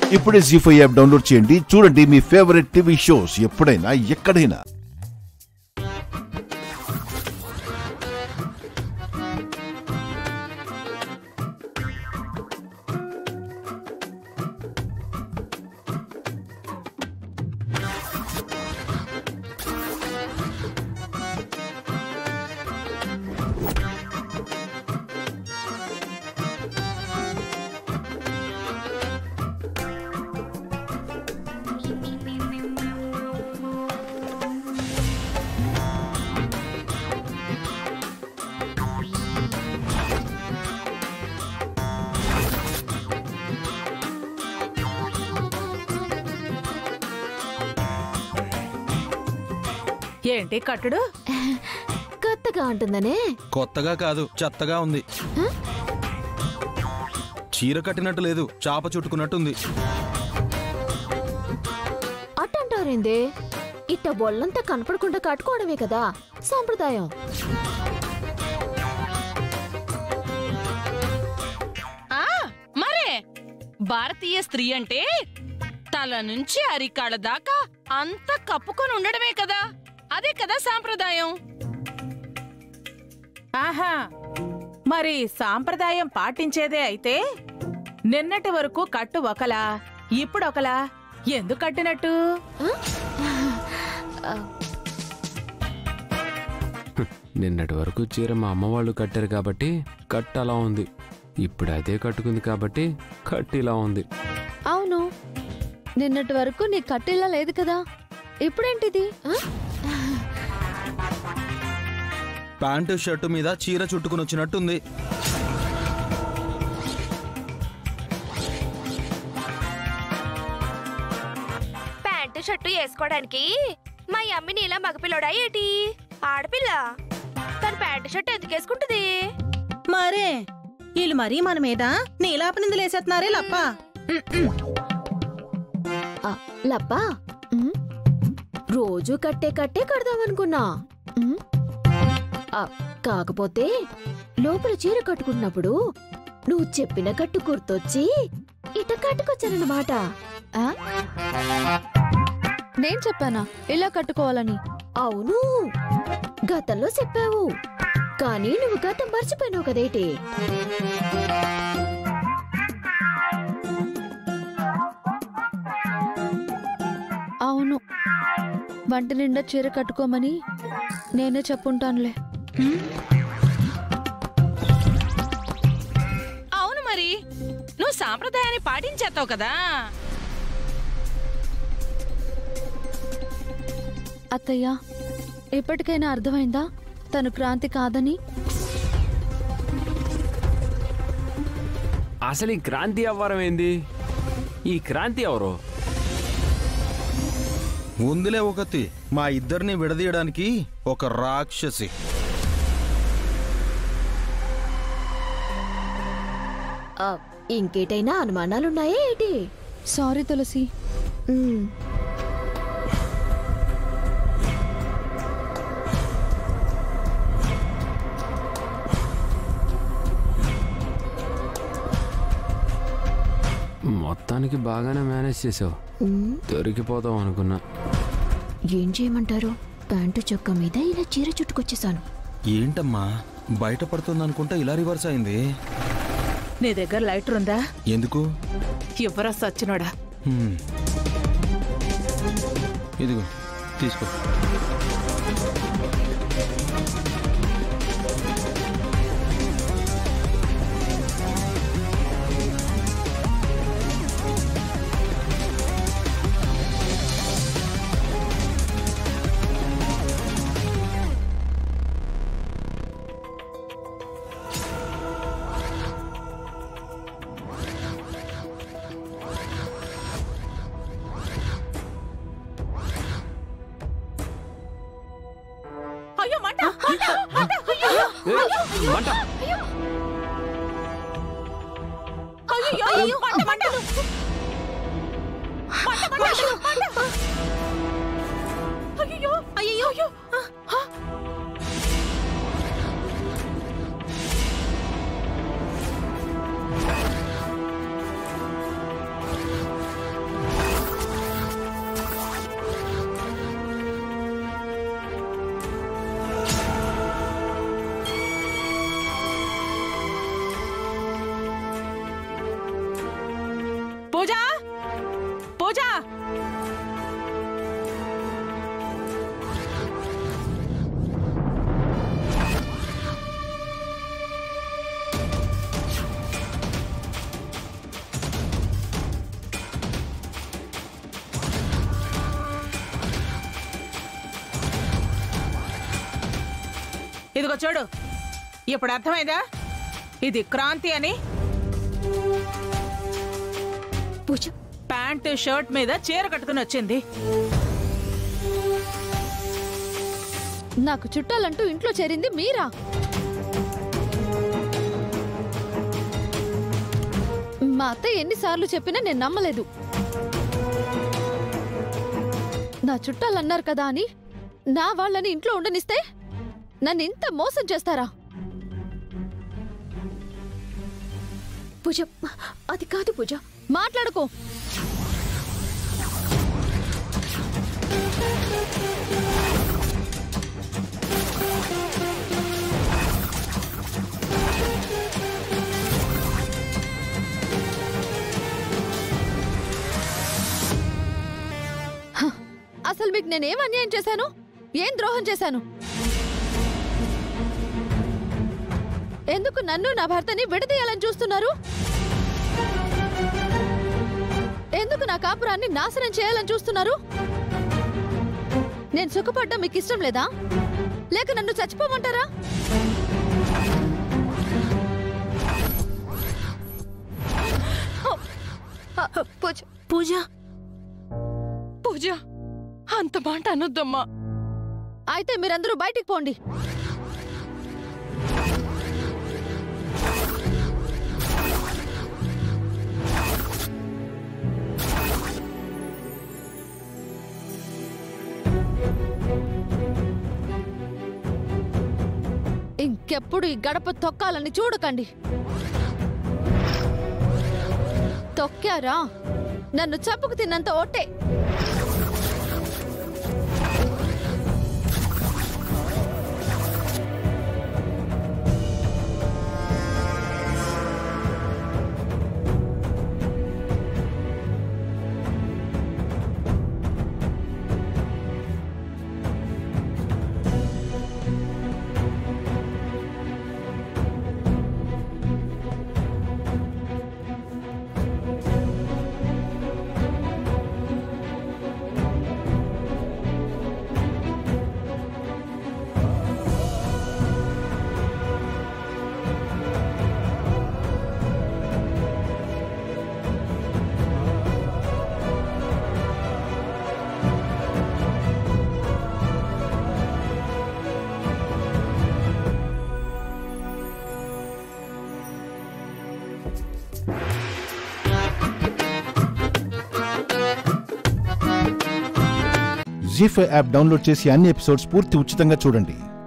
ఇప్పుడే G five app download చేయండి చూడండి మీ ఫేవరెట్ టీవీ షోస్ ఎప్పుడైనా ఎక్కడైనా ఏంటి కట్టుడు కొత్తగా ఉంటుందనే కొత్తగా కాదు చెత్తగా ఉంది చీర కట్టినట్టు లేదు చాప చుట్టుకున్నట్టుంది అట్టంటారేందే ఇట్ట బొల్లంతా కనపడకుండా కట్టుకోవడమే కదా సాంప్రదాయం ఆ మరే భారతీయ స్త్రీ అంటే తల నుంచి అరికాళ్ళ దాకా అంతా కప్పుకొని ఉండడమే కదా అదే కదా సాంప్రదాయం ఆహా మరి సాంప్రదాయం పాటించేదే అయితే నిన్నటి వరకు కట్టు ఒకలా ఇప్పుడు ఒకలా ఎందుకు కట్టినట్టు నిన్నటి వరకు చీర మా అమ్మ వాళ్ళు కట్టారు కాబట్టి కట్ అలా ఉంది ఇప్పుడు అదే కట్టుకుంది కాబట్టి కట్ ఇలా ఉంది అవును నిన్నటి వరకు నీ కట్టిలా లేదు కదా ఇప్పుడేంటిది ఆ? ప్యాంటు షర్టు మీద చీర చుట్టుకుని వచ్చినట్టుంది ప్యాంటు షర్టు వేసుకోవడానికి మా అమ్మిని ఇలా మగపిల్లడా ఏటి ఆడపిల్ల తన ప్యాంటు షర్ట్ ఎందుకు వేసుకుంటుంది మరే వీళ్ళు మరీ మన మీద నీలాప నిందలేసేస్తున్నారే లప్ప ఆ, లబ్బా ఉమ్. రోజు కట్టే కట్టే కడదామనుకున్నా ఉమ్. ఆ, కాకపోతే లోపల చీర కట్టుకున్నప్పుడు నువ్వు చెప్పిన కట్టు గుర్తొచ్చి ఇట కట్టుకొచ్చానన్నమాట ఆ? నేను చెప్పానా ఇలా కట్టుకోవాలని అవును గతంలో చెప్పావు కానీ నువ్వు గతం మర్చిపోయినావు కదేటి అవును వంట నిండా చీర కట్టుకోమని నేనే చెప్పుంటానులే అవును మరి నువ్వు సాంప్రదాయాన్ని పాటించేస్తావు కదా అత్తయ్య ఇప్పటికైనా అర్థమైందా తను క్రాంతి కాదని అసలు ఈ క్రాంతి అవ్వరం ఏంది ఈ క్రాంతి ఎవరు ఉందిలే ఒకతి మా ఇద్దరిని విడదీయడానికి ఒక రాక్షసి ఆ, ఇంకేటైనా అనుమానాలున్నాయా ఏటి సారీ తులసి ఉమ్. మొత్తానికి బాగానే మేనేజ్ చేసావు ఉమ్. దొరికిపోతాం అనుకున్నా ఏం చేయమంటారు ప్యాంటు చొక్కా మీద ఇలా చీర చుట్టుకొచ్చేసాను ఏంటమ్మా బయటపడుతుంది అనుకుంటా ఇలా రివర్స్ అయింది నీ దగ్గర లైటర్ ఉందా ఎందుకు ఇవ్వరా సచ్చినోడా హ్మ్. ఇదిగో తీసుకో అయ్యో మంట ఏయ్, మంట అయ్యో అయ్యో మంట మంట మంట మంట మంట అయ్యో అయ్యో అయ్యో పూజ పూజ ఇదిగో చూడు ఇప్పుడు అర్థమైందా ఇది క్రాంతి అని పూజ ప్యాంటు షర్ట్ మీద చీర కట్టుకుని వచ్చింది నాకు చుట్టాలంటూ ఇంట్లో చేరింది మీరా మా అత్తయ్య ఎన్నిసార్లు చెప్పినా నేను నమ్మలేదు నా చుట్టాలన్నారు కదా అని నా వాళ్ళని ఇంట్లో ఉండనిస్తే నన్ను ఇంత మోసం చేస్తారా పూజ అది కాదు పూజ మాట్లాడుకో హ, అసలు మీకు నేనేం అన్యాయం చేశాను ఏం ద్రోహం చేశాను ఎందుకు నన్ను నా భర్తని విడదీయాలని చూస్తున్నారు ఎందుకు నా కాపురాన్ని నాశనం చేయాలని చూస్తున్నారు నేను సుఖపడ్డం మీకు ఇష్టం లేదా లేక నన్ను చచ్చిపోమంటారా పూజ పూజ పూజ అంత మాట అనొద్దమ్మా అయితే మీరందరూ బయటికి పోండి ఇంకెప్పుడు ఈ గడప తొక్కాలని చూడకండి తొక్కారా నన్ను చంపుకు తిన్నంత ఒట్టే జీ ఫైవ్ యాప్ డౌన్లోడ్ చేసి అన్ని ఎపిసోడ్స్ పూర్తి ఉచితంగా చూడండి